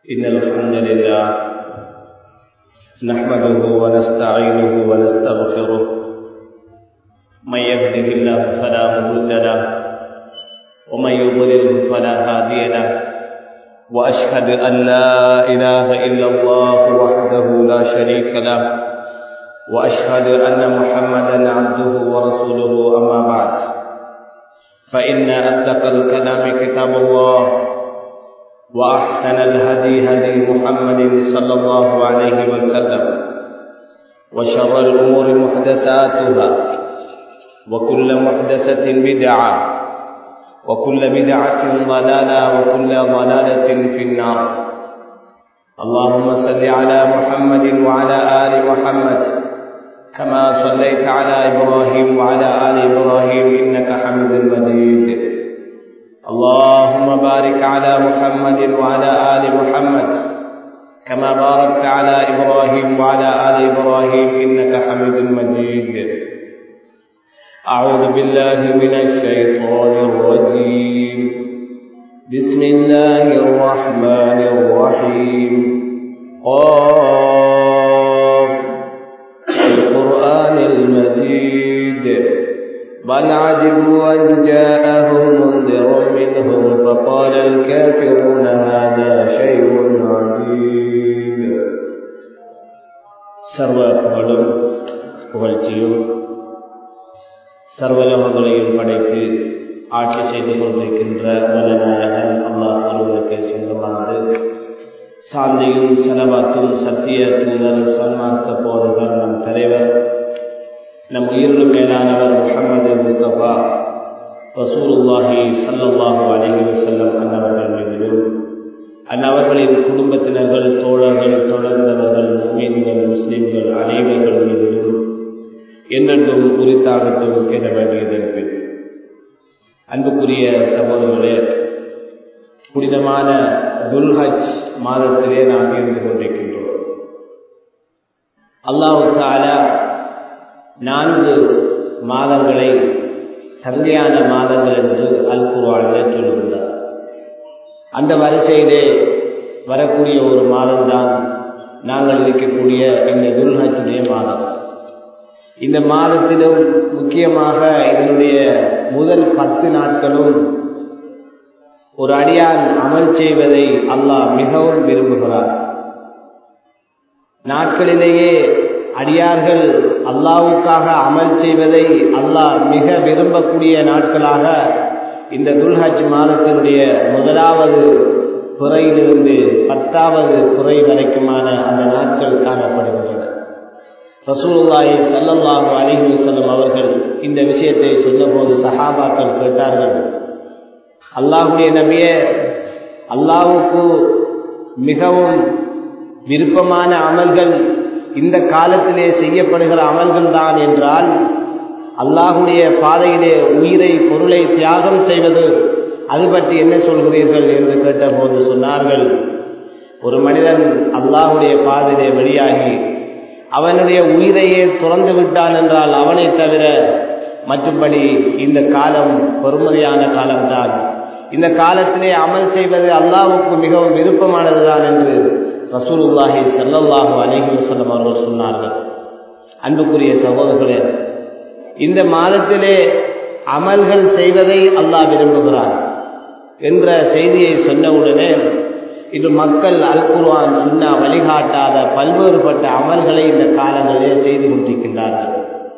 إن الحمد لله نحمده ونستعينه ونستغفره من يهده الله فلا مضل له ومن يضلله فلا هادي له وأشهد أن لا إله إلا الله وحده لا شريك له وأشهد أن محمدا عبده ورسوله أما بعد فإن أصدق الكلام كتاب الله وأحسن الهدي هدي محمد صلى الله عليه وسلم وشر الأمور محدثاتها وكل محدثة بدعة وكل بدعة ضلالة وكل ضلالة في النار اللهم صل على محمد وعلى آل محمد كما صليت على إبراهيم وعلى آل إبراهيم إنك حميد مجيد اللهم بارك على محمد وعلى آل محمد كما باركت على إبراهيم وعلى آل إبراهيم إنك حميد مجيد أعوذ بالله من الشيطان الرجيم بسم الله الرحمن الرحيم قاف القرآن المجيد بل عجبوا أن جاءهم منذر منهم فقال الكافرون هذا شيء عجيب சர்வ புகழும் புகழ்ச்சியும் சர்வலோகங்களையும் படைத்து ஆட்சி செய்து கொண்டிருக்கின்ற வல்லநாயகன் அல்லாஹ் ஒருவருக்கு சொந்தமானது சாந்தியும் செலவாத்தும் சத்திய தூதர் சன்மார்க்க போதகர் நம் தலைவர் நம் உயிரிலும் மேலானவர் முகமது முஸ்தபா ரசூலுல்லாஹி சல்லாஹூ அலஹி வசல்லம் அன்னவர்கள் மீதிலும் அந்நவர்களின் குடும்பத்தினர்கள் தோழர்கள் தொடர்ந்தவர்கள் மீன்கள் முஸ்லிம்கள் அனைவர்கள் மீதிலும் என்னென்றும் உரித்தாகட்டும் என வேண்டியதற்கு அன்புக்குரிய சகோதரர்களே புனிதமான துல்ஹஜ் மாதத்திலே நாம் இருந்து கொண்டிருக்கின்றோம் அல்லாஹு தாலா நான்கு மாதங்களை சந்தையான மாதங்கள் என்று அல் குர்வானிலே சொல்லுகின்றார் அந்த வரிசையிலே வரக்கூடிய ஒரு மாதம்தான் நாங்கள் இருக்கக்கூடிய இந்த துல்ஹஜுடைய மாதம் இந்த மாதத்திலும் முக்கியமாக இதனுடைய முதல் பத்து நாட்களும் ஒரு அடியான் அமல் செய்வதை அல்லாஹ் மிகவும் விரும்புகிறார் நாட்களிலேயே அடியார்கள் அல்லாவுக்காக அமல் செய்வதை அல்லாஹ் மிக விரும்பக்கூடிய நாட்களாக இந்த துல்ஹஜ் மாதத்தினுடைய முதலாவது குறையிலிருந்து பத்தாவது குறை வரைக்குமான அந்த நாட்கள் காணப்படுகின்றன ரசூலுல்லாஹி சல்லல்லாஹு அலிஹி வசல்லம் அவர்கள் இந்த விஷயத்தை சொன்னபோது சஹாபாக்கள் கேட்டார்கள் அல்லாஹுடைய நபிய அல்லாவுக்கு மிகவும் விருப்பமான அமல்கள் இந்த காலத்திலே செய்யப்படுகிற அமல்கள் தான் என்றால் அல்லாஹுடைய பாதையிலே உயிரை பொருளை தியாகம் செய்வது அது பற்றி என்ன சொல்கிறீர்கள் என்று கேட்டபோது சொன்னார்கள் ஒரு மனிதன் அல்லாஹுடைய பாதையிலே வெளியாகி அவனுடைய உயிரையே துறந்து விட்டான் என்றால் அவனை தவிர மற்றும்படி இந்த காலம் பொறுமதியான காலம்தான் இந்த காலத்திலே அமல் செய்வது அல்லாவுக்கு மிகவும் விருப்பமானதுதான் என்று ரசூலுல்லாஹி சல்லல்லாஹு அலஹி வசல்லம் அவர்கள் சொன்னார்கள் அன்புக்குரிய சகோதரர்களே இந்த மாதத்திலே அமல்கள் செய்வதை அல்லாஹ் விரும்புகிறார் என்ற செய்தியை சொன்னவுடனே இன்று மக்கள் அல் குர்வான் சுன்னா வழிகாட்டாத பல்வேறுபட்ட அமல்களை இந்த காலங்களிலே செய்து கொண்டிருக்கின்றார்கள்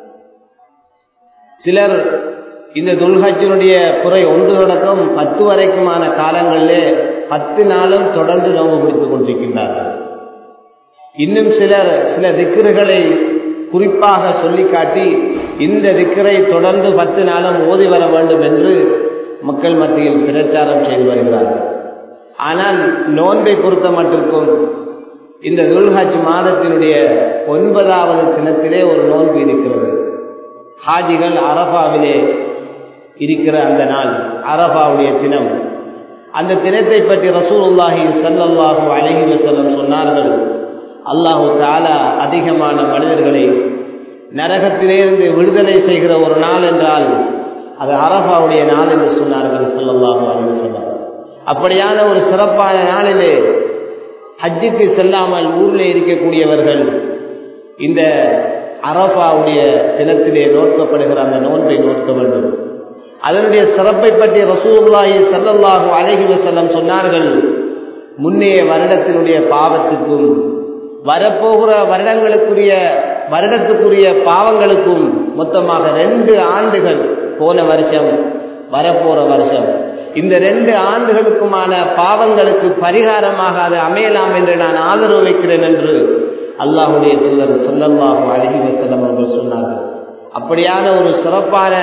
சிலர் இந்த துல்ஹஜினுடைய குறை ஒன்று தொடக்கம் பத்து வரைக்குமான காலங்களிலே பத்து நாளும் தொடர்ந்து நோவு பிடித்துக் கொண்டிருக்கின்றார்கள் இன்னும் சிலர் சில திக்கர்களை குறிப்பாக சொல்லி காட்டி இந்த திக்கரை தொடர்ந்து பத்து நாளும் ஓதி வர வேண்டும் என்று மக்கள் மத்தியில் பிரச்சாரம் செய்து வருகிறார்கள் ஆனால் நோன்பை பொறுத்த மட்டிற்கும் இந்த துல்ஹஜ் மாதத்தினுடைய ஒன்பதாவது தினத்திலே ஒரு நோன்பு இருக்கிறது ஹாஜிகள் அரபாவிலே இருக்கிற அந்த நாள் அரபாவுடைய தினம் அந்த தினத்தை பற்றி ரசூலுல்லாஹி சல்லல்லாஹு அலஹி வசல்லம் சொன்னார்கள் அல்லாஹு தாலா அதிகமான மனிதர்களை நரகத்திலிருந்து விடுதலை செய்கிற ஒரு நாள் என்றால் அது அரபாவுடைய நாள் என்று சொன்னார்கள் சல்லல்லாஹு அலி வசல்லம் அப்படியான ஒரு சிறப்பான நாளிலே ஹஜ்ஜுக்கு செல்லாமல் ஊரில் இருக்கக்கூடியவர்கள் இந்த அரபாவுடைய தினத்திலே நோக்கப்படுகிற அந்த நோன்பை நோக்க வேண்டும் அதனுடைய சிறப்பை பற்றி ரசூல்லாஹி சல்லல்லாஹு அலைஹி வஸல்லம் சொன்னார்கள் முன்னைய வருடத்தினுடைய பாவத்துக்கும் வரப்போகிற வருடங்களுக்குரிய வருடத்துக்குரிய பாவங்களுக்கும் மொத்தமாக ரெண்டு ஆண்டுகள் போன வருஷம் வரப்போற வருஷம் இந்த ரெண்டு ஆண்டுகளுக்குமான பாவங்களுக்கு பரிகாரமாக அது அமையலாம் என்று நான் ஆதரவு வைக்கிறேன் என்று அல்லாஹுடைய தூதர் சொல்லல்லாஹு அலஹி வசல்லம் அவர்கள் சொன்னார்கள் அப்படியான ஒரு சிறப்பான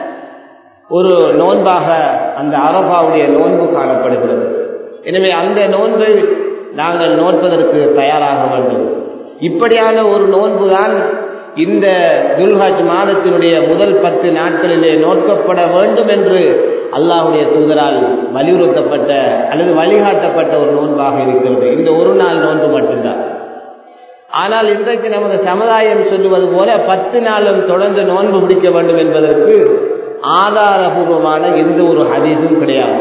ஒரு நோன்பாக அந்த அரபாவுடைய நோன்பு காணப்படுகிறது எனவே அந்த நோன்பை நாங்கள் நோன்பதற்கு தயாராக வேண்டும் இப்படியான ஒரு நோன்பு தான் இந்த துல்ஹஜ் மாதத்தினுடைய முதல் பத்து நாட்களிலே நோக்கப்பட வேண்டும் என்று அல்லாஹுடைய தூதரால் வலியுறுத்தப்பட்ட அல்லது வழிகாட்டப்பட்ட ஒரு நோன்பாக இருக்கிறது இந்த ஒரு நாள் நோன்பு மட்டும்தான் ஆனால் இன்றைக்கு நமது சமுதாயம் சொல்லுவது போல பத்து நாளும் தொடர்ந்து நோன்பு பிடிக்க வேண்டும் என்பதற்கு ஆதாரபூர்வமான எந்த ஒரு ஹதீஸும் கிடையாது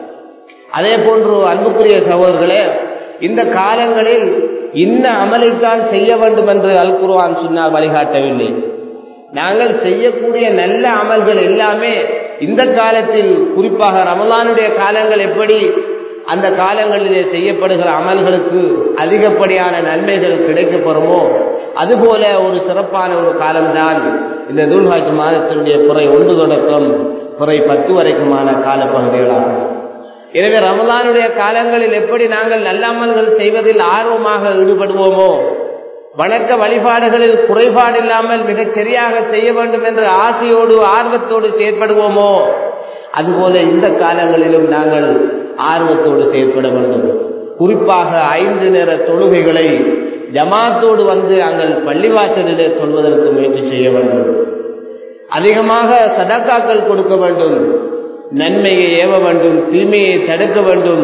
அதே போன்று அன்புக்குரிய சகோதரர்களே இந்த காலங்களில் இன்ன அமலைத்தான் செய்ய வேண்டும் என்று அல் குர்ஆன் சொன்னார் வழிகாட்டவில்லை நாங்கள் செய்யக்கூடிய நல்ல அமல்கள் எல்லாமே இந்த காலத்தில் குறிப்பாக ரமலானுடைய காலங்கள் எப்படி அந்த காலங்களிலே செய்யப்படுகிற அமல்களுக்கு அதிகப்படியான நன்மைகள் கிடைக்கப்பெறுமோ அதுபோல ஒரு சிறப்பான ஒரு காலம்தான் இந்த துல்ஹாஜ் மாதத்தினுடைய பிறை ஒன்று தொடக்கம் பிறை பத்து வரைக்குமான காலப்பகுதிகளாகும் எனவே ரமலானுடைய காலங்களில் எப்படி நாங்கள் நல்லமல்கள் செய்வதில் ஆர்வமாக ஈடுபடுவோமோ வணக்க வழிபாடுகளில் குறைபாடு இல்லாமல் மிகச் சரியாக செய்ய வேண்டும் என்று ஆசையோடு ஆர்வத்தோடு செயற்படுவோமோ அதுபோல இந்த காலங்களிலும் நாங்கள் ஆர்வத்தோடு செயற்பட வேண்டும் குறிப்பாக ஐந்து நேர தொழுகைகளை ஜமாத்தோடு வந்து நாங்கள் பள்ளிவாசலிலே தொழுவதற்கு முயற்சி செய்ய வேண்டும் அதிகமாக சதக்காக்கள் கொடுக்க வேண்டும் நன்மையை ஏவ வேண்டும் தீமையை தடுக்க வேண்டும்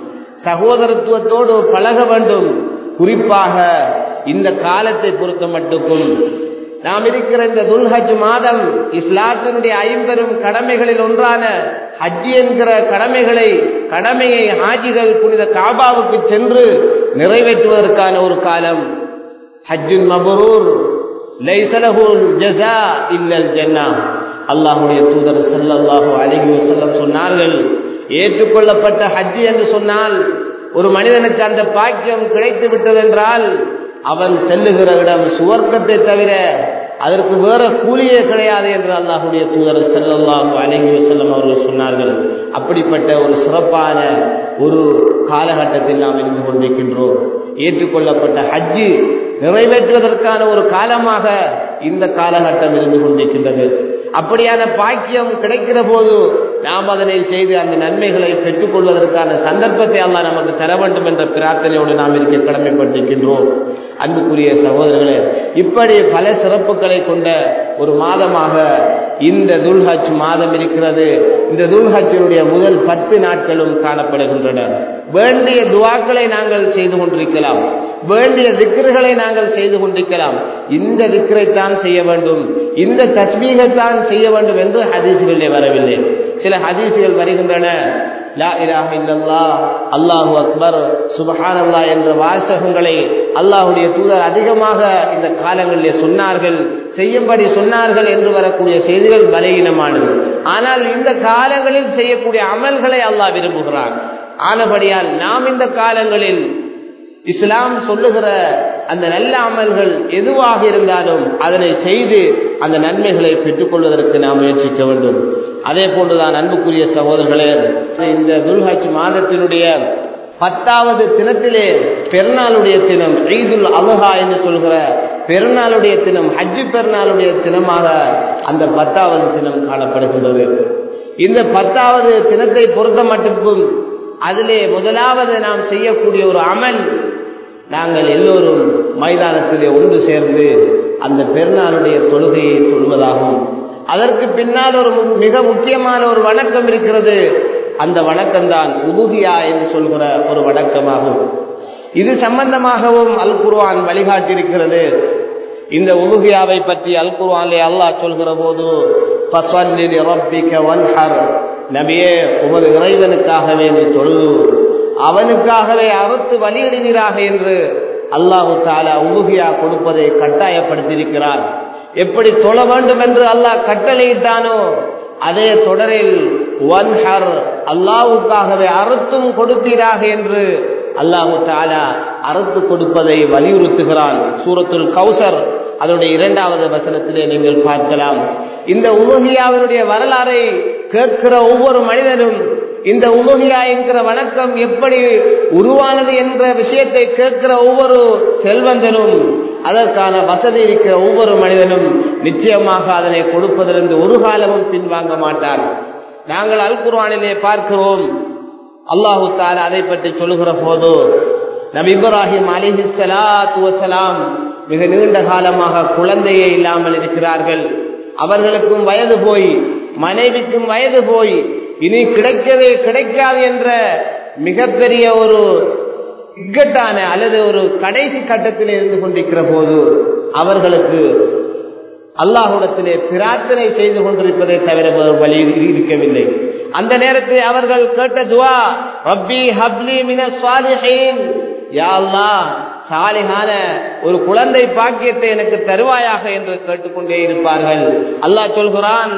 சகோதரத்துவத்தோடு பழக வேண்டும் குறிப்பாக இந்த காலத்தை பொறுத்த மட்டுக்கும் நாம் இருக்கிற இந்த துல்ஹஜ் மாதம் இஸ்லாத்தினுடைய ஐம்பெரும் கடமைகளில் ஒன்றான ஹஜ் என்கிற கடமைகளை கடமையை ஹாஜிகள் புனித காபாவுக்கு சென்று நிறைவேற்றுவதற்கான ஒரு காலம் ஹஜ்ஜுன் மபரூர் லைசலஹுல் ஜஸா இல்லல் ஜன்னா அல்லாஹுடைய தூதர் ஸல்லல்லாஹு அலைஹி வஸல்லம் சொன்னார்கள் ஏற்றுக்கொள்ளப்பட்ட ஹஜ் என்று சொன்னால் ஒரு மனிதனுக்கு அந்த பாக்கியம் கிடைத்து விட்டதென்றால் அவன் செல்லுகிற இடம் சுவர்க்கத்தை தவிர அதற்கு வேற கூலியே கிடையாது என்று அல்லாஹுடைய தூதர் செல்லல்லாஹு அலைஹி வஸல்லம் அவர்கள் சொன்னார்கள் அப்படிப்பட்ட ஒரு சிறப்பான ஒரு காலகட்டத்தில் நாம் இருந்து கொண்டிருக்கின்றோம் ஏற்றுக்கொள்ளப்பட்ட ஹஜ்ஜு நிறைவேற்றுவதற்கான ஒரு காலமாக இந்த காலகட்டம் இருந்து கொண்டிருக்கின்றது அப்படியான பாக்கியம் கிடைக்கிற போது நாம் அதனை செய்து அந்த நன்மைகளை பெற்றுக் கொள்வதற்கான சந்தர்ப்பத்தை அல்லாஹ் நமக்கு தர வேண்டும் என்ற பிரார்த்தனையோடு நாம் இருக்க கடமைப்பட்டிருக்கின்றோம் அன்புக்குரிய சகோதரர்களே இப்படி பல சிறப்புகளை கொண்ட ஒரு மாதமாக இந்த துல்ஹஜ் மாதம் இருக்கிறது இந்த துல்ஹஜினுடைய முதல் பத்து நாட்களும் காணப்படுகின்றன வேண்டிய துவாக்களை நாங்கள் செய்து கொண்டிருக்கலாம் வேண்டிய திக்ருகளை நாங்கள் செய்து கொண்டிருக்கலாம் இந்த திக்ரைத்தான் செய்ய வேண்டும் இந்த தஸ்மீகத்தான் செய்ய வேண்டும் என்று ஹதீசுகளிலே வரவில்லை சில ஹதீசுகள் வருகின்றன லா இலாஹ இல்லல்லா அல்லாஹு அக்பர் சுபஹானல்லா என்ற வாசகங்களை அல்லாஹுடைய தூதர் அதிகமாக இந்த காலங்களிலே சொன்னார்கள் செய்யும்படி சொன்னார்கள் என்று வரக்கூடிய செய்திகள் பலகீனமானது ஆனால் இந்த காலங்களில் செய்யக்கூடிய அமல்களை அல்லாஹ் விரும்புகிறான் ஆனபடியால் நாம் இந்த காலங்களில் இஸ்லாம் சொல்லுகிற அந்த நல்ல அமல்கள் எதுவாக இருந்தாலும் அதனை செய்து அந்த நன்மைகளை பெற்றுக்கொள்வதற்கு நாம் முயற்சிக்க வேண்டும் அதே போன்றுதான் அன்புக்குரிய சகோதரர்களே இந்த துல்ஹஜ் மாதத்தினுடைய பத்தாவது தினத்திலே பெருநாளுடைய தினம் ஈதுல் அலுஹா என்று சொல்கிற பெருநாளுடைய தினம் ஹஜ்ஜு பெருநாளுடைய தினமாக அந்த பத்தாவது தினம் காணப்படுகின்றது இந்த பத்தாவது தினத்தை பொறுத்த மட்டுக்கும் அதிலே முதலாவது நாம் செய்யக்கூடிய ஒரு அமல் நாங்கள் எல்லோரும் மைதானத்திலே ஒன்று சேர்ந்து அந்த பெருநாளுடைய தொழுகையை தொழுவதாகும் அதற்கு பின்னால் ஒரு மிக முக்கியமான ஒரு வணக்கம் இருக்கிறது அந்த வணக்கம்தான் உதுகியா என்று சொல்கிற ஒரு வணக்கமாகும் இது சம்பந்தமாகவும் அல் குர்ஆன் வழிகாட்டியிருக்கிறது இந்த உலுகியாவை பற்றி அல் குர்ஆனிலே அல்லாஹ் சொல்கிற போது ஃபஸல்லி லிரப்பிக வன்ஹர் நபியே உமது இறைவனுக்காக வேண்டி தொழுது அவனுக்காகவே அறுத்து வலியிடுவீராக என்று அல்லாஹு தாலா உலுகியா கொடுப்பதை கட்டாயப்படுத்தியிருக்கிறான் எப்படி தொழ வேண்டும் என்று அல்லாஹ் கட்டளையிட்டானோ அதே தொடரில் ஒன்ஹர் அல்லாவுக்காகவே அறுத்தும் கொடுப்பீராக என்று அல்லாஹு தாலா அறுத்து கொடுப்பதை வலியுறுத்துகிறான் சூரத்துல் கௌசர் அதனுடைய இரண்டாவது வசனத்திலே நீங்கள் பார்க்கலாம் இந்த உலகியாவினுடைய வரலாறை கேட்கிற ஒவ்வொரு மனிதனும் இந்த உலகியா என்கிற வணக்கம் எப்படி உருவானது என்ற விஷயத்தை கேட்கிற ஒவ்வொரு செல்வந்தனும் அதற்கான வசதி இருக்கிற ஒவ்வொரு மனிதனும் நிச்சயமாக அதனை கொடுப்பதிலிருந்து ஒரு காலமும் பின்வாங்க மாட்டார் நாங்கள் அல் குர்வானிலே பார்க்கிறோம் அல்லாஹு தால அதை பற்றி சொல்லுகிற போது நபி இப்ராஹிம் அலிஹி சலாத்து வசலாம் மிக நீண்ட காலமாக குழந்தையே இல்லாமல் இருக்கிறார்கள் அவர்களுக்கும் வயது போய் மனைவிக்கும் வயது போய் இனி கிடைக்கவே கிடைக்காது என்ற மிகப்பெரிய ஒரு இக்கட்டான அல்லது ஒரு கடைசி கட்டத்தில் இருந்து கொண்டிருக்கிற போது அவர்களுக்கு அல்லாஹுடத்திலே பிரார்த்தனை செய்து கொண்டிருப்பதை தவிர வேறு வழி இருக்கவில்லை அந்த நேரத்தில் அவர்கள் கேட்ட துவா ரப்பி ஹப்லி மின சுவாலிஹீன் யா அல்லாஹ் சாலிகான ஒரு குழந்தை பாக்கியத்தை எனக்கு தருவாயாக என்று கேட்டுக்கொண்டே இருப்பார்கள் அல்லாஹ் சொல்கிறான்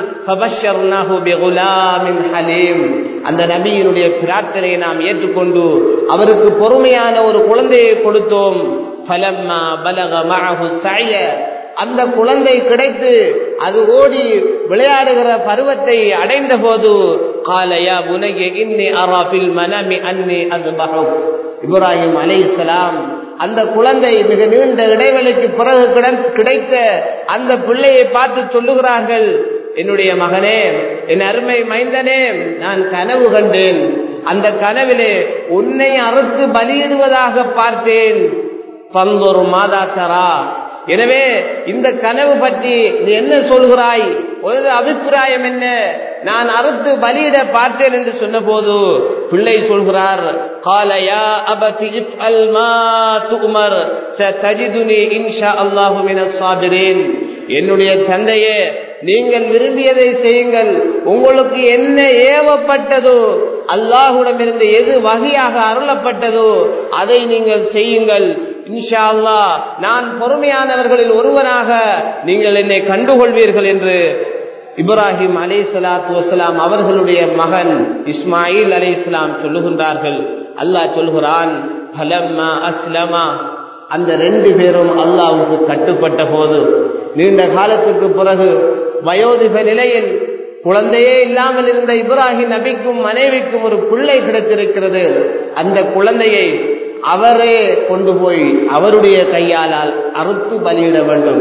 அந்த நபியினுடைய பிரார்த்தனையை நாம் ஏற்றுக்கொண்டு அவருக்கு பொறுமையான ஒரு குழந்தையை கொடுத்தோம் பலம்மா பலக மழகு சாய அந்த குழந்தை கிடைத்து அது ஓடி விளையாடுகிற பருவத்தை அடைந்த போது காலையா புனைய இன்னி அராபில் மனமி அன்னி அது இப்ராஹிம் அலை இஸ்லாம் அந்த குழந்தை மிக நீண்ட இடைவெளிக்கு பிறகு கிடைத்த அந்த பிள்ளையை பார்த்து சொல்லுகிறார்கள் என்னுடைய மகனே என் அருமை மைந்தனே நான் கனவு கண்டேன் அந்த கனவிலே உன்னை அறுத்து பலியிடுவதாக பார்த்தேன் பந்தொரு மாதா தரா எனவே இந்த கனவு பற்றி நீ என்ன சொல்கிறாய் ஒரு அபிப்பிராயம் என்ன நான் அறுத்து பலியிட பார்த்தேன் என்று சொன்ன போது பிள்ளை சொல்கிறார் காலயா அபதி இஃப் அல் மா துமர் சதஜிதுனி இன்ஷா அல்லாஹு மினஸ் சாபிரீன் என்னுடைய தந்தையே நீங்கள் விரும்பியதை செய்யுங்கள் உங்களுக்கு என்ன ஏவப்பட்டதோ அல்லாஹுடமிருந்து எது வகையாக அருளப்பட்டதோ அதை நீங்கள் செய்யுங்கள் இன்ஷா அல்லா நான் பொறுமையானவர்களில் ஒருவனாக நீங்கள் என்னை கண்டுகொள்வீர்கள் என்று இப்ராஹிம் அலை சலாத்து வசலாம் அவர்களுடைய மகன் இஸ்மாயில் அலை இஸ்லாம் சொல்லுகின்றார்கள் அல்லாஹ் சொல்கிறான் பலம்மா அஸ்லமா அந்த ரெண்டு பேரும் அல்லாவுக்கு கட்டுப்பட்ட போது நீண்ட காலத்துக்கு பிறகு வயோதிப நிலையில் குழந்தையே இல்லாமல் இருந்த இப்ராஹிம் நபிக்கும் மனைவிக்கும் ஒரு பிள்ளை கிடைத்திருக்கிறது அந்த குழந்தையை அவரே கொண்டு போய் அவருடைய கையாலால் அறுத்து பலியிட வேண்டும்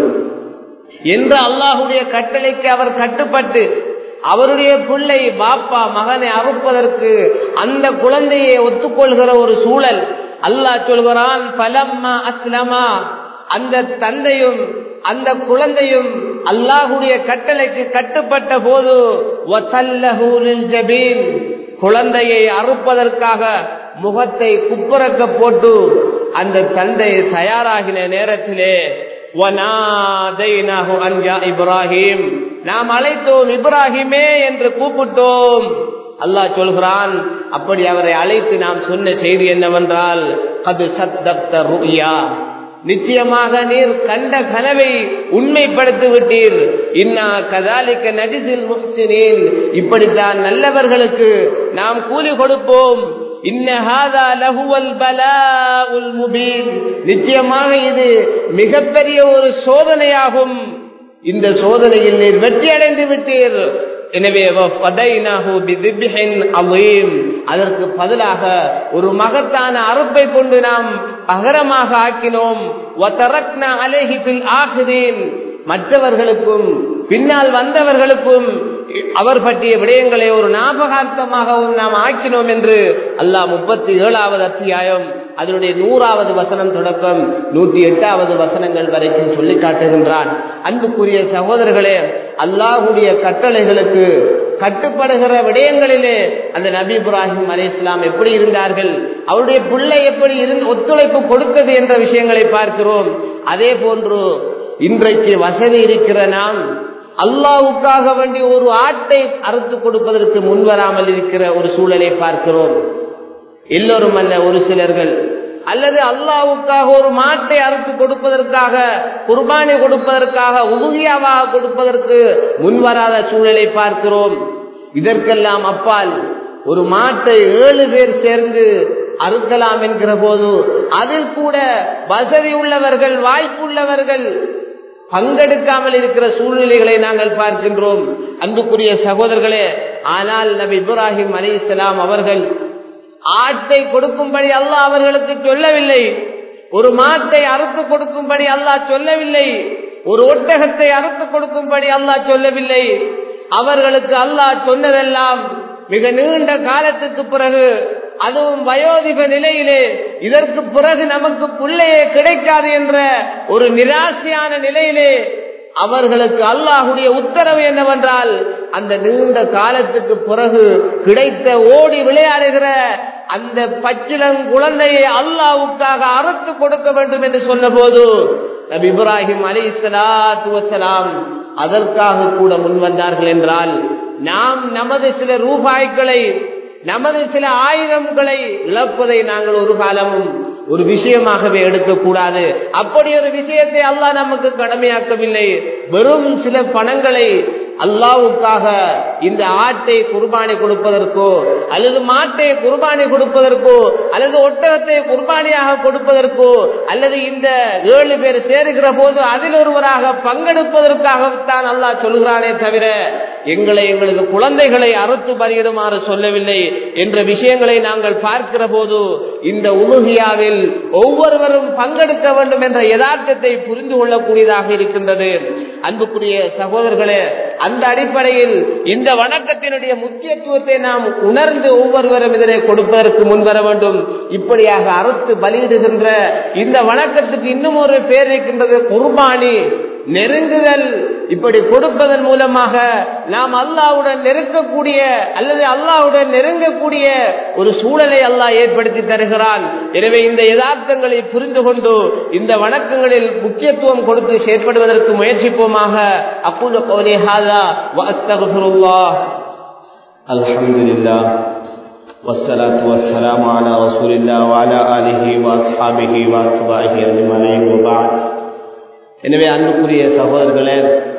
என்று அல்லாஹுடைய கட்டளைக்கு அவர் கட்டுப்பட்டு அவருடைய பிள்ளை பாப்பா மகனை அறுப்பதற்கு அந்த குழந்தையை ஒத்துக்கொள்கிற ஒரு சூழல் அல்லாஹ் சொல்கிறான் பலம்மா அஸ்லமா அந்த தந்தையும் அந்த குழந்தையும் அல்லாஹுடைய கட்டளைக்கு கட்டுப்பட்ட போது குழந்தையை அறுப்பதற்காக முகத்தை குப்புறக்க போட்டு அந்த தந்தை தயாராகின நேரத்திலே இப்ராஹிம் நாம் அழைத்தோம் இப்ராஹிமே என்று கூப்பிட்டோம் அல்லாஹ் சொல்கிறான் அப்படி அவரை அழைத்து நாம் சொன்ன செய்தி என்னவென்றால் அது சத்தப்த ருயா நிச்சயமாக நீர் கண்ட கனவை உண்மைப்படுத்தி விட்டீர் இன்னா கதாலிக்க நஜிசில் முஹ்சினின் இப்படித்தான் நல்லவர்களுக்கு நாம் கூலி கொடுப்போம் நிச்சயமாக இது மிகப்பெரிய ஒரு சோதனையாகும் இந்த சோதனையில் நீர் வெற்றி அடைந்து விட்டீர் எனவே அதற்கு பதிலாக ஒரு மகத்தான அறுப்பை கொண்டு நாம் அகரமாக ஆக்கினோம் மற்றவர்களுக்கும் பின்னால் வந்தவர்களுக்கும் அவர் பற்றிய விடயங்களை ஒரு ஞாபகார்த்தமாகவும் நாம் ஆக்கினோம் என்று அல்லாஹ் முப்பத்தி ஏழாவது அத்தியாயம் அதனுடைய நூறாவது வசனம் தொடக்கம் நூற்றி எட்டாவது வசனங்கள் வரைக்கும் சொல்லி காட்டுகின்றான் அன்புக்குரிய சகோதரர்களே அல்லாஹுடைய கட்டளைகளுக்கு கட்டுப்படுகிற விடயங்களிலே அந்த நபி இப்ராஹிம் அலி இஸ்லாம் எப்படி இருந்தார்கள் அவருடைய பிள்ளை எப்படி இருந்து ஒத்துழைப்பு கொடுத்தது என்ற விஷயங்களை பார்க்கிறோம் அதே போன்று இன்றைக்கு வசதி இருக்கிற நாம் அல்லாவுக்காக வேண்டி ஒரு ஆட்டை அறுத்து கொடுப்பதற்கு முன்வராமல் இருக்கிற ஒரு சூழலை பார்க்கிறோம் எல்லோரும் அல்ல ஒரு சிலர்கள் அல்லது அல்லாவுக்காக ஒரு மாட்டை அறுத்து கொடுப்பதற்காக குர்பானி கொடுப்பதற்காக உபுகியாவாக கொடுப்பதற்கு முன்வராத சூழலை பார்க்கிறோம் இதற்கெல்லாம் அப்பால் ஒரு மாட்டை ஏழு பேர் சேர்ந்து அறுக்கலாம் என்கிற போது அதில் கூட வசதி உள்ளவர்கள் வாய்ப்புள்ளவர்கள் பங்கெடுக்காமல் இருக்கிற சூழ்நிலைகளை நாங்கள் பார்க்கின்றோம் அன்புக்குரிய சகோதரர்களே ஆனால் நபி இப்ராஹிம் அலி இஸ்லாம் அவர்கள் ஆட்டை கொடுக்கும்படி அல்லாஹ் அவர்களுக்கு சொல்லவில்லை ஒரு மாட்டை அறுத்து கொடுக்கும்படி அல்லாஹ் சொல்லவில்லை ஒரு ஒட்டகத்தை அறுத்து கொடுக்கும்படி அல்லாஹ் சொல்லவில்லை அவர்களுக்கு அல்லாஹ் சொன்னதெல்லாம் மிக நீண்ட காலத்துக்கு பிறகு அதுவும் வயோதிப நிலையிலே இதற்கு பிறகு நமக்கு பிள்ளையே கிடைக்காது என்ற ஒரு நிராசையான நிலையிலே அவர்களுக்கு அல்லாஹுடைய உத்தரவு என்னவென்றால் அந்த நீண்ட காலத்துக்கு பிறகு கிடைத்த ஓடி விளையாடுகிற அந்த பச்சிலங்குழந்தையை அல்லாவுக்காக அறுத்து கொடுக்க வேண்டும் என்று சொன்ன போது நபி இப்ராஹிம் அலி சலாத்து வசலாம் அதற்காக கூட முன் வந்தார்கள் என்றால் நாம் நமது சில ரூபாய்களை நமது சில ஆயுதங்களை இழப்பதை நாங்கள் ஒரு காலமும் ஒரு விஷயமாகவே எடுக்கக்கூடாது அப்படி ஒரு விஷயத்தை அல்லாஹ் நமக்கு கடமையாக்கவில்லை வெறும் சில பணங்களை அல்லாவுக்காக இந்த ஆட்டை குர்பானி கொடுப்பதற்கோ அல்லது மாட்டை குர்பானி கொடுப்பதற்கோ அல்லது ஒட்டகத்தை குர்பானியாக கொடுப்பதற்கோ அல்லது இந்த ஏழு பேர் சேருகிற போது அதில் ஒருவராக பங்கெடுப்பதற்காகத்தான் அல்லாஹ் சொல்கிறானே தவிர எங்களை எங்களது குழந்தைகளை அறுத்து பலியிடுமாறு சொல்லவில்லை என்ற விஷயங்களை நாங்கள் பார்க்கிற போது இந்த உலுகியாவில் ஒவ்வொருவரும் பங்கெடுக்க வேண்டும் என்ற யதார்த்தத்தை புரிந்து கொள்ளக்கூடியதாக இருக்கின்றது அன்புக்குரிய சகோதரர்களே அந்த அடிப்படையில் இந்த வணக்கத்தினுடைய முக்கியத்துவத்தை நாம் உணர்ந்து ஒவ்வொருவரும் இதனை கொடுப்பதற்கு முன்வர வேண்டும் இப்படியாக அறுத்து பலியிடுகின்ற இந்த வணக்கத்துக்கு இன்னும் ஒரு பேர் இருக்கின்றது குர்பானி நெருங்குதல் இப்படி கொடுப்பதன் மூலமாக நாம் அல்லாவுடன் நெருக்கக்கூடிய அல்லது அல்லாவுடன் நெருங்கக்கூடிய ஒரு சூழலை அல்லாஹ் ஏற்படுத்தி தருகிறான் எனவே இந்த யதார்த்தங்களை புரிந்து கொண்டு இந்த வணக்கங்களில் முக்கியத்துவம் கொடுத்து செயற்படுவதற்கு முயற்சிப்போமாக அக்குல் கௌலி ஹாதா வஅஸ்தக்ஃபிருல்லாஹ் அல்ஹம்துலில்லாஹ் والصلاة والسلام على رسول الله وعلى آله وأصحابه وأتباعه أجمعين وبعد எனவே அன்புக்குரிய சகோதரர்களே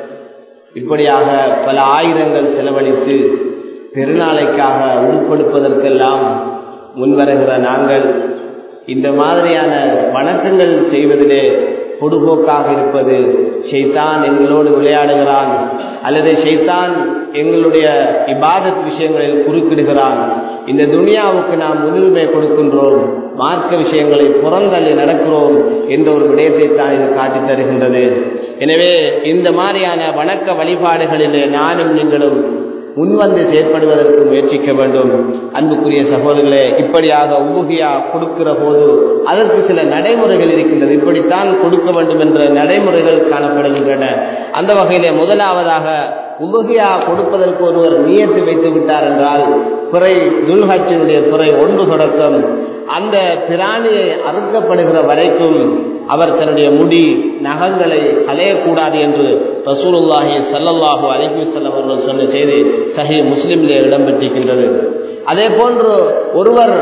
இப்படியாக பல ஆயிரங்கள் செலவழித்து பெருநாளைக்காக உருப்படுப்பதற்கெல்லாம் முன்வருகிற நாங்கள் இந்த மாதிரியான வணக்கங்கள் செய்வதிலே பொடுபோக்காக இருப்பது ஷைத்தான் எங்களோடு விளையாடுகிறான் அல்லது ஷைத்தான் எங்களுடைய இபாதத் விஷயங்களில் குறுக்கிடுகிறான் இந்த துனியாவுக்கு நாம் முன்னுரிமை கொடுக்கின்றோம் மார்க்க விஷயங்களை புறந்தள்ளி நடக்கிறோம் என்ற ஒரு விடயத்தை தான் இது காட்டித் தருகின்றது எனவே இந்த மாதிரியான வணக்க வழிபாடுகளிலே நானும் நீங்களும் முன்வந்து செயற்படுவதற்கு முயற்சிக்க வேண்டும் அன்புக்குரிய சகோதரர்களே இப்படியாக உமுகியா கொடுக்கிற போது அதற்கு சில நடைமுறைகள் இருக்கின்றது இப்படித்தான் கொடுக்க வேண்டும் என்ற நடைமுறைகள் காணப்படுகின்றன அந்த வகையிலே முதலாவதாக உபகியா கொடுப்பதற்கு ஒருவர் நியத்து வைத்து விட்டார் என்றால் பிறை துல்ஹச்சினுடைய பிறை ஒன்று தொடக்கம் அந்த பிராணியை அறுக்கப்படுகிற வரைக்கும் அவர் தன்னுடைய முடி நகங்களை களையக்கூடாது என்று ரசூலுல்லாஹி சல்லல்லாஹு அலிஹி வஸல்லம் அவர்கள் சொன்ன செய்தி சஹி முஸ்லிமிலே இடம்பெற்றிருக்கின்றது அதே போன்று ஒருவர்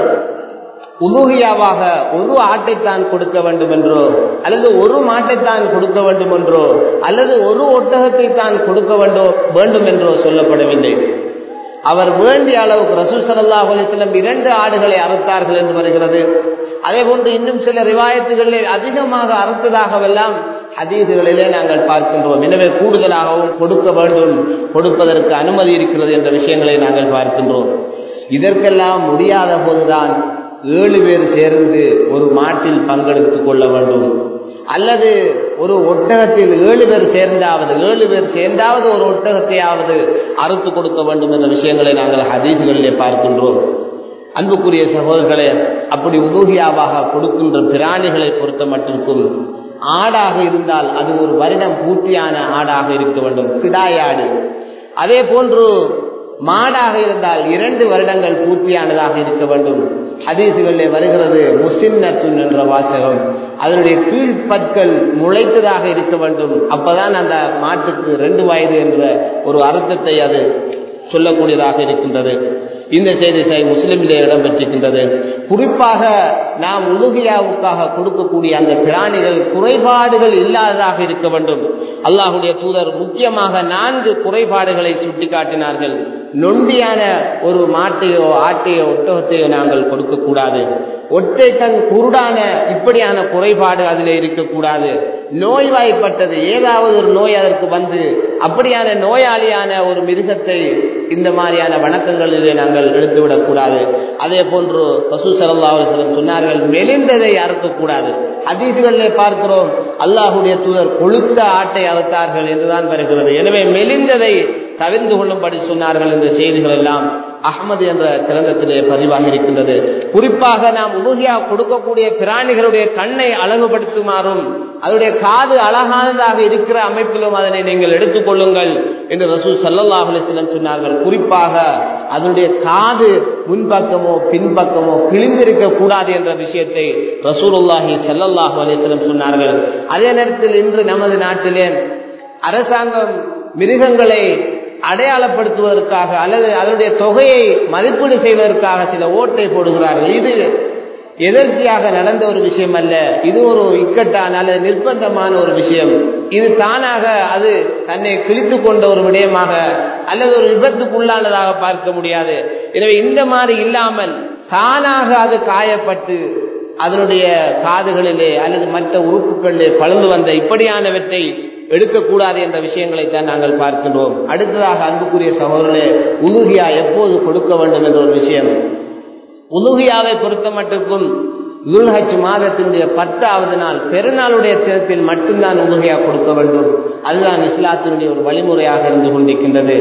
உலுகியாவாக ஒரு ஆட்டைத்தான் கொடுக்க வேண்டும் என்றோ அல்லது ஒரு மாட்டைத்தான் கொடுக்க வேண்டும் என்றோ அல்லது ஒரு ஒட்டகத்தை தான் கொடுக்க வேண்டோ வேண்டும் என்றோ சொல்லப்படவில்லை அவர் வேண்டிய அளவுக்கு ரசூல் சல்லாஹ் அலிஸ்லம் இரண்டு ஆடுகளை அறுத்தார்கள் என்று வருகிறது அதே போன்று இன்னும் சில ரிவாயத்துகளில் அதிகமாக அறுத்ததாகவெல்லாம் ஹதீதுகளிலே நாங்கள் பார்க்கின்றோம் எனவே கூடுதலாகவும் கொடுக்க வேண்டும் கொடுப்பதற்கு அனுமதி இருக்கிறது என்ற விஷயங்களை நாங்கள் பார்க்கின்றோம் இதற்கெல்லாம் முடியாத போதுதான் ஏழு பேர் சேர்ந்து ஒரு மாட்டில் பங்கெடுத்துக் கொள்ள வேண்டும் அல்லது ஒரு ஒட்டகத்தில் ஏழு பேர் சேர்ந்தாவது ஏழு பேர் சேர்ந்தாவது ஒரு ஒட்டகத்தையாவது அறுத்து கொடுக்க வேண்டும் என்ற விஷயங்களை நாங்கள் ஹதீசுகளிலே பார்க்கின்றோம் அன்புக்குரிய சகோதரர்களே அப்படி உதூகியாவாக கொடுக்கின்ற பிராணிகளை பொறுத்த மட்டிற்கும் ஆடாக இருந்தால் அது ஒரு வருடம் பூர்த்தியான ஆடாக இருக்க வேண்டும் கிடாயாடு அதே போன்று மாடாக இருந்தால் இரண்டு வருடங்கள் பூர்த்தியானதாக இருக்க வேண்டும் ஹதீசுகளில் வருகிறது முசின்னத்துன் என்ற வாசகம் அதனுடைய கீழ்ப்பற்கள் முளைத்ததாக இருக்க வேண்டும் அப்பதான் அந்த மாட்டுக்கு ரெண்டு வயது என்ற ஒரு அர்த்தத்தை அது சொல்லக்கூடியதாக இருக்கின்றது இந்த செய்தி சை முஸ்லிமிலே இடம்பெற்றிருக்கின்றது குறிப்பாக நாம் உலுகியாவுக்காக கொடுக்கக்கூடிய அந்த பிராணிகள் குறைபாடுகள் இல்லாததாக இருக்க வேண்டும் அல்லாஹுடைய தூதர் முக்கியமாக நான்கு குறைபாடுகளை சுட்டிக்காட்டினார்கள் நொண்டியான ஒரு மாட்டையோ ஆட்டையோ ஒட்டகத்தையோ நாங்கள் கொடுக்கக்கூடாது ஒட்டை கண் குருடான இப்படியான குறைபாடு அதில் இருக்கக்கூடாது நோய்வாய்ப்பட்டது ஏதாவது ஒரு நோய் அதற்கு வந்து அப்படியான நோயாளியான ஒரு மிருகத்தை இந்த மாதிரியான வணக்கங்களிலே நாங்கள் எடுத்துவிடக் கூடாது அதே போன்று பசு சரல்லாவலம் சொன்னார்கள் மெலிந்ததை அறுக்கக்கூடாது அதீதுகளிலே பார்க்கிறோம் அல்லாஹுடைய தூதர் கொளுத்த ஆட்டை அறுத்தார்கள் என்றுதான் வருகிறது எனவே மெலிந்ததை தவிர்ந்து கொள்ளும்படி சொன்னார்கள் என்ற செய்திகள் எல்லாம் அகமது என்ற கிரந்தத்திலே பதிவாகி இருக்கின்றது குறிப்பாக நாம் உதவியா கொடுக்கக்கூடிய பிராணிகளுடைய கண்ணை அழகுபடுத்துமாறும் அதனுடைய காது அழகானதாக இருக்கிற அமைப்பிலும் அதனை நீங்கள் எடுத்துக்கொள்ளுங்கள் என்று ரசூல் சல்லல்லாஹ் அலிஸ்லம் சொன்னார்கள் குறிப்பாக அதனுடைய காது முன்பக்கமோ பின்பக்கமோ கிழிந்திருக்க கூடாது என்ற விஷயத்தை ரசூலுல்லாஹி சல்லல்லாஹு அலிஸ்லம் சொன்னார்கள் அதே நேரத்தில் இன்று நமது நாட்டிலே அரசாங்கம் மிருகங்களை அடையாளப்படுத்துவதற்காக அல்லது அதனுடைய தொகையை மதிப்பீடு செய்வதற்காக சில ஓட்டை போடுகிறார்கள் இது எதர்ச்சியாக நடந்த ஒரு விஷயம் அல்ல இது ஒரு இக்கட்டான அல்லது நிர்பந்தமான ஒரு விஷயம் இது தானாக அது தன்னை கிழித்து கொண்ட ஒரு விடயமாக அல்லது ஒரு விபத்துக்குள்ளானதாக பார்க்க முடியாது எனவே இந்த மாதிரி இல்லாமல் தானாக அது காயப்பட்டு அதனுடைய காதுகளிலே அல்லது மற்ற உறுப்புகளிலே பழுந்து வந்த இப்படியானவற்றை எடுக்கக்கூடாது என்ற விஷயங்களை தான் நாங்கள் பார்க்கின்றோம் அடுத்ததாக அன்புக்குரிய சகோதரர்களே உலுகியா எப்போது கொடுக்க வேண்டும் என்ற ஒரு விஷயம் உலுகியாவை பொறுத்த மட்டுக்கும் துல்ஹஜ் மாதத்தினுடைய பத்தாவது நாள் பெருநாளுடைய தினத்தில் மட்டும்தான் உலுகியா கொடுக்க வேண்டும் அதுதான் இஸ்லாத்தினுடைய ஒரு வழிமுறையாக இருந்து கொண்டிருக்கின்றது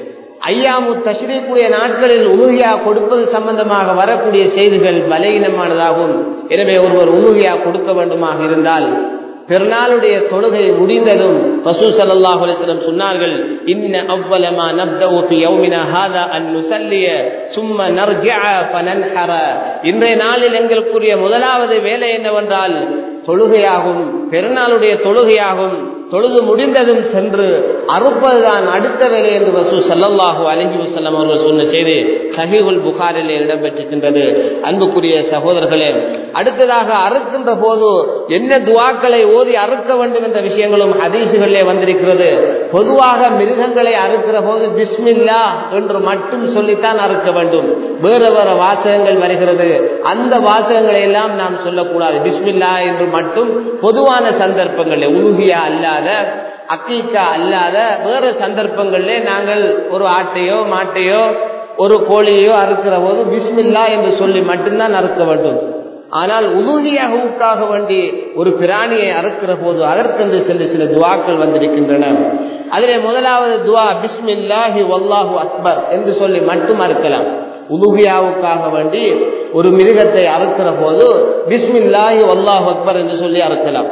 ஐயாமு தஷ்ரீக்குடைய நாட்களில் உலுகியா கொடுப்பது சம்பந்தமாக வரக்கூடிய செய்திகள் பலகீனமானதாகும் எனவே ஒருவர் உலுகியா கொடுக்க வேண்டுமாக இருந்தால் பெருநாளுடைய தொழுகை முடிந்ததும் ரசூ சல்லாஹ் அலிஸ்லம் சொன்னார்கள் இன்ன அவ்வளமா நப்தவு ஃபி யௌமினா ஹாதா அன் நுசல்லிய சும்ம நர்ஜிஅ ஃபனன்ஹர இன்றைய நாளில் எங்களுக்குரிய முதலாவது வேலை என்னவென்றால் தொழுகையாகும் பெருநாளுடைய தொழுகையாகும் தொழுது முடிந்ததும் சென்று அறுப்பதுதான் அடுத்த வேலை என்று ரசூ சல்லல்லாஹு அலஹி வசல்லம் அவர்கள் சொன்ன செய்தி சஹீகுல் புகாரிலே இடம்பெற்றிருக்கின்றது அன்புக்குரிய சகோதரர்களே அடுத்ததாக அறுக்கின்ற போது என்ன துவாக்களை ஓதி அறுக்க வேண்டும் என்ற விஷயங்களும் ஹதீசுகளிலே வந்திருக்கிறது பொதுவாக மிருகங்களை அறுக்கிற போது பிஸ்மில்லா என்று மட்டும் சொல்லித்தான் அறுக்க வேண்டும் வேறு வேறு வாசகங்கள் வருகிறது அந்த வாசகங்களை எல்லாம் நாம் சொல்லக்கூடாது பிஸ்மில்லா என்று மட்டும் பொதுவான சந்தர்ப்பங்களில் உருகியா அல்லாத அக்கீக்கா அல்லாத வேறு சந்தர்ப்பங்களிலே நாங்கள் ஒரு ஆட்டையோ மாட்டையோ ஒரு கோழியோ அறுக்கிற போது பிஸ்மில்லா என்று சொல்லி மட்டும்தான் அறுக்க வேண்டும் ஆனால் உலுகியாவுக்காக வேண்டி ஒரு பிராணியை அறுக்கிற போது அதற்கென்று சில சில துவாக்கள் வந்திருக்கின்றன அதிலே முதலாவது துவா பிஸ்மில்லாஹி வல்லாஹு அக்பர் என்று சொல்லி மட்டும் அறுக்கலாம் உலுகியாவுக்காக வேண்டி ஒரு மிருகத்தை அறுக்கிற போது பிஸ்மில்லாஹி வல்லாஹு அக்பர் என்று சொல்லி அறுக்கலாம்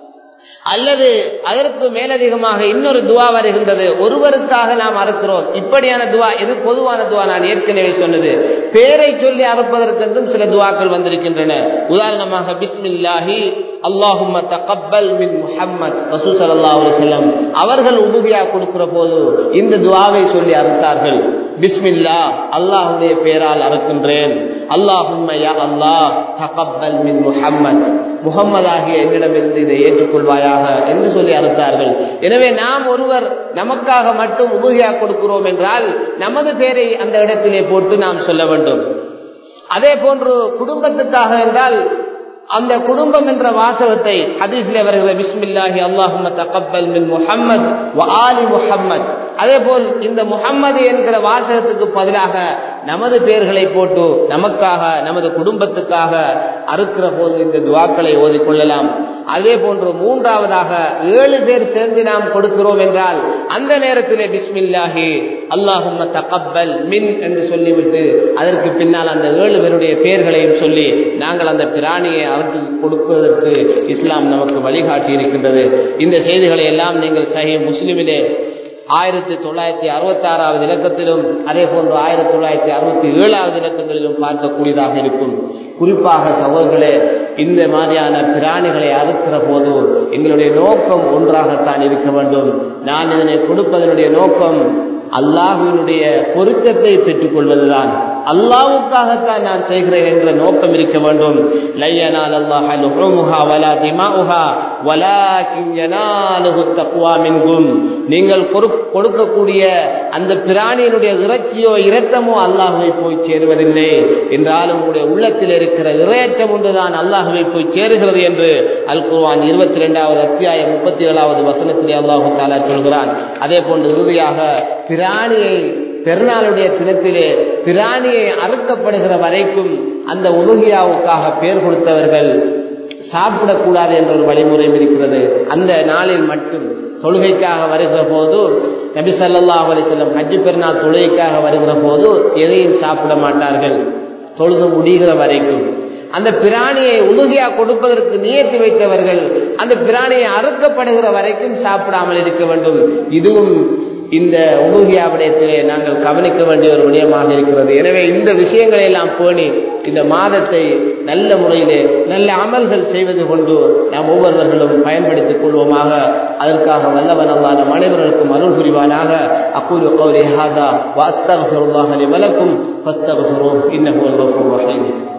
அல்லது அதற்கு மேலதிகமாக இன்னொரு துவா வருகின்றது ஒருவருக்காக நாம் அறுக்கிறோம் இப்படியான துவா இது பொதுவான துவா நான் ஏற்கனவே சொன்னது பேரை சொல்லி அறுப்பதற்கென்றும் சில துவாக்கள் வந்திருக்கின்றன உதாரணமாக பிஸ்மில்லாஹி அல்லாஹும்ம தகப்பல் மின் முஹம்மத் ரசூ சல்லாஹ் செல்லம் அவர்கள் உதுகியா கொடுக்கிற போது இந்த துவாவை சொல்லி அறுத்தார்கள் பிஸ்மில்லா அல்லாஹுடைய பெயரால் அறுக்கின்றேன் அல்லாஹும்ம யா அல்லாஹ் தகப்பல் மின் முஹம்மத் முகம்மதாகிய என்னிடமிருந்து இதை ஏற்றுக்கொள்வாயாக என்று சொல்லி அறுத்தார்கள் எனவே நாம் ஒருவர் நமக்காக மட்டும் உபகியா கொடுக்கிறோம் என்றால் நமது பேரை அந்த இடத்திலே போட்டு நாம் சொல்ல வேண்டும் அதே போன்று குடும்பத்துக்காக என்றால் அந்த குடும்பம் என்ற வாசகத்தை ஹதீஸ்ல வருகிற பிஸ்மில்லாஹி அல்லாஹும்ம தகப்பல் மின் முஹம்மத் வ ஆலி முஹம்மத் அதே போல் இந்த முஹம்மது என்கிற வாசகத்துக்கு பதிலாக நமது பெயர்களை போட்டு நமக்காக நமது குடும்பத்துக்காக அறுக்கிற போது இந்த துவாக்களை ஓதிக்கொள்ளலாம் அதே போன்று மூன்றாவதாக ஏழு பேர் சேர்ந்து நாம் கொடுக்கிறோம் என்றால் அந்த நேரத்திலே பிஸ்மில்லாஹி அல்லாஹும்ம தகப்பல் மின் என்று சொல்லிவிட்டு அதற்கு பின்னால் அந்த ஏழு பேருடைய பெயர்களையும் சொல்லி நாங்கள் அந்த பிராணியை அறுத்து கொடுப்பதற்கு இஸ்லாம் நமக்கு வழிகாட்டி இருக்கின்றது இந்த செய்திகளை எல்லாம் நீங்கள் சஹி முஸ்லிமிலே ஆயிரத்தி தொள்ளாயிரத்தி அறுபத்தி ஆறாவது இலக்கத்திலும் அதே போன்று ஆயிரத்தி தொள்ளாயிரத்தி அறுபத்தி ஏழாவது இலக்கங்களிலும் பார்க்கக்கூடியதாக இருக்கும் குறிப்பாக சகோதரர்களே இந்த மாதிரியான பிராணிகளை அறுக்கிற போது எங்களுடைய நோக்கம் ஒன்றாகத்தான் இருக்க வேண்டும் நான் இதனை கொடுப்பதனுடைய நோக்கம் அல்லாஹுவினுடைய பொருத்தத்தை பெற்றுக் கொள்வதுதான் அல்லாவுக்காகத்தான் நான் செய்கிறேன் என்ற நோக்கம் இருக்க வேண்டும் லையனால் அல்லாஹ் லுஹுமுஹா வலா திமாஉஹா வலாக்கின் யனாலுஹு தக்வா மின்கும் நீங்கள் கொடுக்கக்கூடிய அந்த பிராணியினுடைய இறைச்சியோ இரத்தமோ அல்லாஹுவை போய் சேருவதில்லை என்றாலும் உங்களுடைய உள்ளத்தில் இருக்கிற இறையற்றம் ஒன்றுதான் அல்லாஹுவை போய் சேருகிறது என்று அல் குர்வான் இருபத்தி ரெண்டாவது அத்தியாயம் முப்பத்தி ஏழாவது வசனத்திலே அல்லாஹு தாலா சொல்கிறான் அதே போன்று இறுதியாக பிராணியை பெருநாளுடைய தினத்திலே பிராணியை அறுக்கப்படுகிற வரைக்கும் அந்த உலகியாவுக்காக பெயர் கொடுத்தவர்கள் சாப்பிடக்கூடாது என்ற ஒரு வழிமுறையும் இருக்கிறது அந்த நாளில் மட்டும் தொழுகைக்காக வருகிற போது நபி சல்லா அலி செல்லம் ஹஜ்ஜு பெருநாள் தொழுகைக்காக வருகிற போது எதையும் சாப்பிட மாட்டார்கள் தொழுது முடிகிற வரைக்கும் அந்த பிராணியை உலுகியா கொடுப்பதற்கு நியத்தி வைத்தவர்கள் அந்த பிராணியை அறுக்கப்படுகிற வரைக்கும் சாப்பிடாமல் இருக்க வேண்டும் இதுவும் இந்த உலூகியா விடயத்திலே நாங்கள் கவனிக்க வேண்டிய ஒரு விடயமாக இருக்கிறது எனவே இந்த விஷயங்களை எல்லாம் பேணி இந்த மாதத்தை நல்ல முறையிலே நல்ல அமல்கள் செய்வது கொண்டு நாம் ஒவ்வொருவர்களும் பயன்படுத்திக் கொள்வோமாக அதற்காக வல்லவன் அல்லா நம் அனைவர்களுக்கும் அருள் புரிவானாக அக்கூலு கௌரி ஹாதா வாஸ்தகுல்லாஹலி வலக்கும் ஃபஸ்தகுரு இன்னஹு அல் ரஹீம்